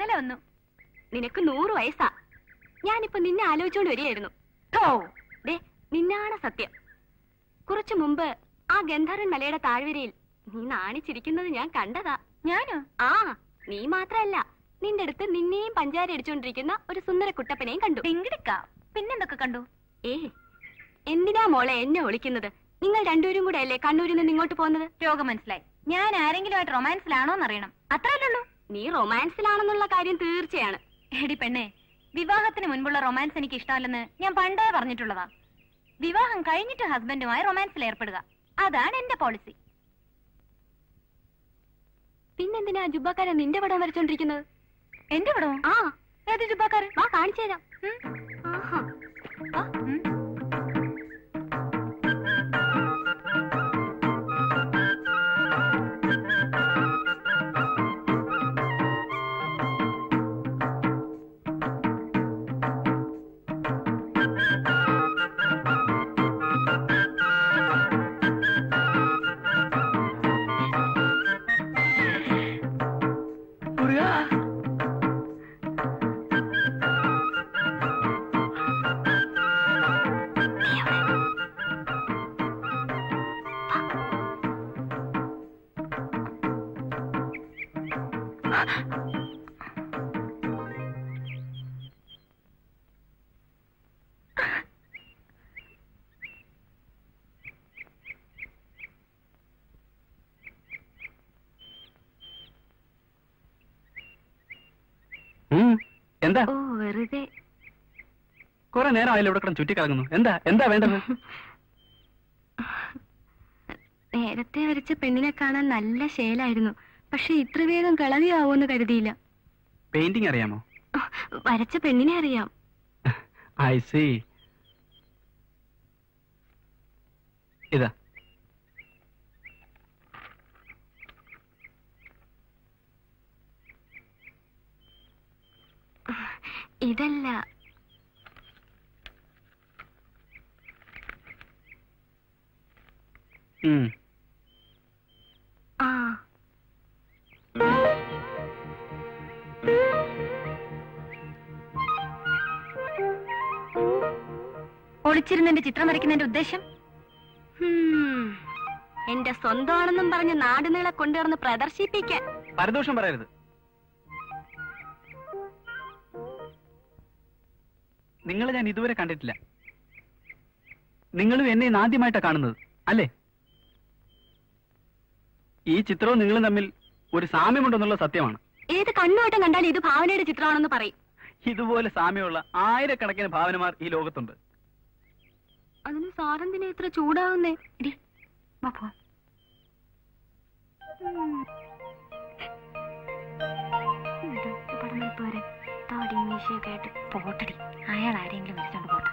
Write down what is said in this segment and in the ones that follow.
ഇന്നലെ വന്നു നിനക്ക് നൂറ് വയസ്സാ ഞാനിപ്പോ നിന്നെ ആലോചിച്ചോണ്ട് വരികയായിരുന്നു ഓ ദേ നിന്നാണ് സത്യം കുറച്ചു മുമ്പ് ആ ഗന്ധർവൻ മലയുടെ താഴ്വരയിൽ നീ നാണിച്ചിരിക്കുന്നത് ഞാൻ കണ്ടതാ ഞാനോ ആ നീ മാത്രല്ല നിന്റെ അടുത്ത് നിന്നെയും പഞ്ചാര അടിച്ചോണ്ടിരിക്കുന്ന ഒരു സുന്ദര കുട്ടപ്പനെയും കണ്ടു ഡിങ്കിടിക്ക പിന്നെന്തൊക്കെ കണ്ടു ഏ എന്തിനാ മോളെ എന്നെ ഒളിക്കുന്നത് നിങ്ങൾ രണ്ടുപേരും കൂടെ അല്ലേ കണ്ണൂരിൽ നിന്ന് ഇങ്ങോട്ട് പോകുന്നത് രോഗം മനസ്സിലായി ഞാൻ ആരെങ്കിലുമായിട്ട് റൊമാൻസിലാണോ എന്നറിയണം അത്രയല്ലേ ഉള്ളൂ നീ റൊമാൻസിലാണെന്നുള്ള കാര്യം തീർച്ചയാണ് എടി പെണ്ണെ വിവാഹത്തിന് മുൻപുള്ള റൊമാൻസ് എനിക്ക് ഇഷ്ടമല്ലെന്ന് ഞാൻ പണ്ടേ പറഞ്ഞിട്ടുള്ളതാ വിവാഹം കഴിഞ്ഞിട്ട് ഹസ്ബൻഡുമായി റൊമാൻസിൽ ഏർപ്പെടുക അതാണ് എന്റെ പോളിസി പിന്നെന്തിനാ ജുബക്കാരൻ നിന്റെ പടം വരച്ചോണ്ടിരിക്കുന്നത് എന്റെ പടവും ആ ഏത് ജുബാക്കാരൻ വാ കാണിച്ചു തരാം ഉം. ആഹാ. ആ, ഉം. ഉം. എന്താ ഓ വെറുതെ കുറെ നേരം ആയാലും ഇവിടെ കിടന്ന് ചുറ്റിക്കറങ്ങുന്നു എന്താ എന്താ വേണ്ടത് നേരത്തെ വരച്ച പെണ്ണിനെ കാണാൻ നല്ല ശേലായിരുന്നു പക്ഷെ ഇത്ര വേഗം കളവിയാവോന്ന് കരുതിയില്ല പെയിന്റിംഗ് അറിയാമോ വരച്ച പെണ്ണിനെ അറിയാം ഐ സി ഇതാ ഇതല്ല ഉം. ആ ഒളിച്ചിരുന്ന് എന്റെ ചിത്രം വരയ്ക്കുന്നതിന്റെ ഉദ്ദേശം ഹും. എന്റെ സ്വന്തമാണെന്നും പറഞ്ഞ് നാടുനീളെ കൊണ്ടുവന്ന് പ്രദർശിപ്പിക്കാൻ പരദോഷം പറയരുത് നിങ്ങളെ ഞാൻ ഇതുവരെ കണ്ടിട്ടില്ല നിങ്ങളും എന്നെ ആദ്യമായിട്ടാ കാണുന്നത് അല്ലേ ഈ ചിത്രവും നിങ്ങളും തമ്മിൽ ഒരു സാമ്യമുണ്ടെന്നുള്ള സത്യമാണ് ഏത് കണ്ണുവട്ടം കണ്ടാൽ ഇത് ഭാവനയുടെ ചിത്രമാണെന്ന് പറയും ഇതുപോലെ സാമ്യമുള്ള ആയിരക്കണക്കിന് ഭാവനമാർ ഈ ലോകത്തുണ്ട് അതിന് സാറന്തിനെ എത്ര ചൂടാവുന്നേ എടി, വാ പോവാം. പോരെ താടി മീശയൊക്കെ ആയിട്ട് പോട്ടടി അയാൾ ആരെങ്കിലും വിളിച്ചോണ്ട് പോട്ടെ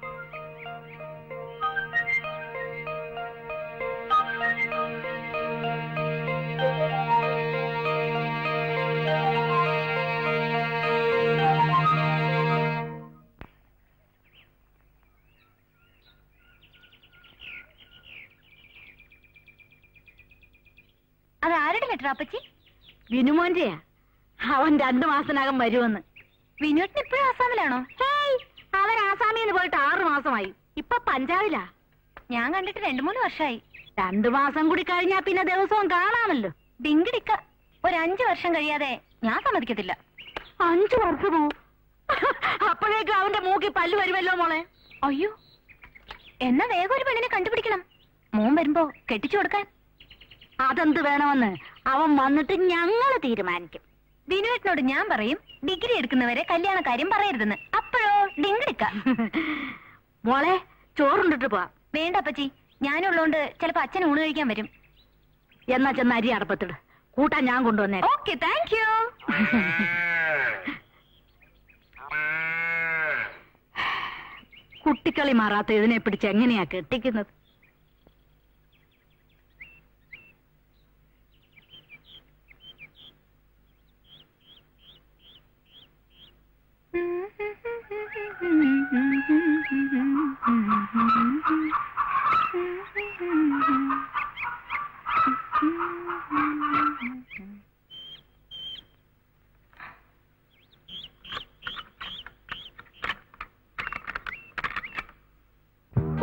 അത് ആരുടെ ലെറ്റർ അപ്പച്ചി വിനുമോന്റെയാ അവൻ രണ്ടു മാസത്തിനകം വരുമെന്ന് വിനോട്ടിന് ഇപ്പോഴും ആസാമിലാണോ ഹേയ് അവൻ ആസാമിന്ന് പോയിട്ട് ആറു മാസമായി ഇപ്പൊ പഞ്ചാബിലാ ഞാൻ കണ്ടിട്ട് രണ്ടു മൂന്ന് വർഷമായി രണ്ടു മാസം കൂടി കഴിഞ്ഞാ പിന്നെ ദിവസവും കാണാമല്ലോ ഡിങ്കിടിക്ക ഒരു അഞ്ചു വർഷം കഴിയാതെ ഞാൻ സമ്മതിക്കത്തില്ല അഞ്ചു വർഷമോ അപ്പോഴേക്കും അവന്റെ മൂക്കി പല്ല് വരുമല്ലോ മോളെ അയ്യോ എന്നാ വേഗം ഒരു പെണ്ണിനെ കണ്ടുപിടിക്കണം മോൻ വരുമ്പോ കെട്ടിച്ചു കൊടുക്കാൻ അതെന്ത് വേണമെന്ന് അവൻ വന്നിട്ട് ഞങ്ങള് തീരുമാനിക്കും വിനുവേട്ടനോട് ഞാൻ പറയും ഡിഗ്രി എടുക്കുന്നവരെ കല്യാണ കാര്യം പറയരുതെന്ന് അപ്പോഴോ ഡിങ്കിടിക്ക മോളെ ചോറുണ്ടിട്ട് പോവാ വേണ്ട അപ്പച്ചി ഞാനുള്ളോണ്ട് ചിലപ്പോ അച്ഛൻ ഊണ് കഴിക്കാൻ വരും എന്നാ ചെന്ന് അരി അടപ്പത്തിട് കൂട്ടാൻ ഞാൻ കൊണ്ടുവന്നേ ഓക്കെ താങ്ക് യു കുട്ടിക്കളി മാറാത്ത ഇതിനെ പിടിച്ച് എങ്ങനെയാ കെട്ടിക്കുന്നത്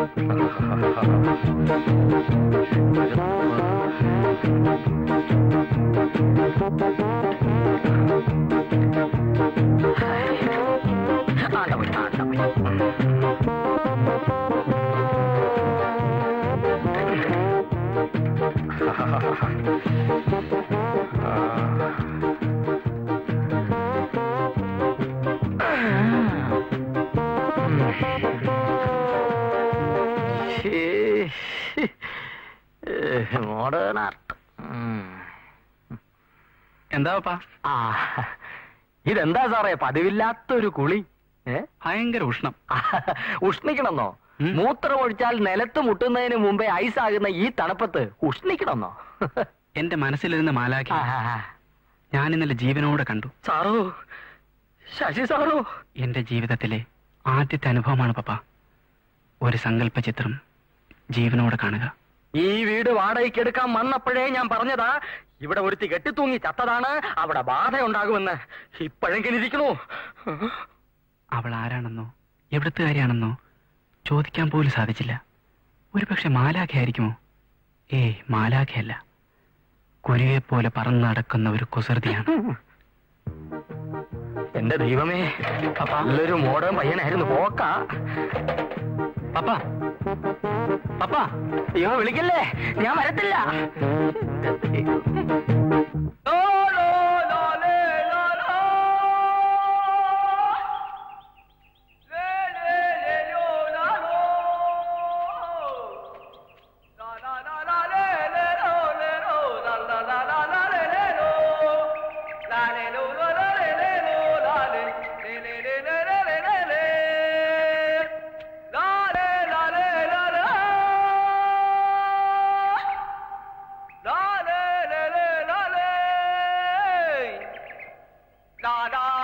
ആണ്ടപോയി ആണ്ടപോയി മോഡേൺ ആർട്ട് എന്താ പപ്പാ ആ ഇതെന്താ സാറേ പതിവില്ലാത്തൊരു കുളി ഏ ഭയങ്കര ഉഷ്ണം ഉഷ്ണിക്കണമെന്നോ ഉം. മൂത്രമൊഴിച്ചാൽ നിലത്ത് മുട്ടുന്നതിന് മുമ്പേ ഐസാകുന്ന ഈ തണുപ്പത്ത് ഉഷ്ണിക്കണമെന്നോ എന്റെ മനസ്സിലിരുന്ന മാലാഖി ആ, ആ, ആ. ഞാൻ ഇന്നലെ ജീവനോടെ കണ്ടു സാറോ ശശി സാറോ എന്റെ ജീവിതത്തിലെ ആദ്യത്തെ അനുഭവമാണ് പപ്പ ഒരു സങ്കല്പ ചിത്രം ജീവനോടെ കാണുക ഈ വീട് വാടകയ്ക്ക് എടുക്കാൻ വന്നപ്പോഴേ ഞാൻ പറഞ്ഞതാ ഇവിടെ ഒരുത്തി കെട്ടിത്തൂങ്ങി ചത്തതാണ് അവിടെ ബാധ ഉണ്ടാകുമെന്ന് ഇപ്പോഴെങ്കിലും ഇരിക്കണു അവൾ ആരാണെന്നോ എവിടുത്തുകാരിയാണെന്നോ ചോദിക്കാൻ പോലും സാധിച്ചില്ല ഒരുപക്ഷെ മാലാഖയായിരിക്കുമോ ഏയ് മാലാഖയല്ല കുരുവെ പോലെ പറന്നു നടക്കുന്ന ഒരു കുസൃതിയാണ് എന്റെ ദൈവമേ നല്ലൊരു മോഡേൺ പയ്യനായിരുന്നു പോക്ക പപ്പ പപ്പ അയ്യോ വിളിക്കല്ലേ ഞാൻ വരത്തില്ല La la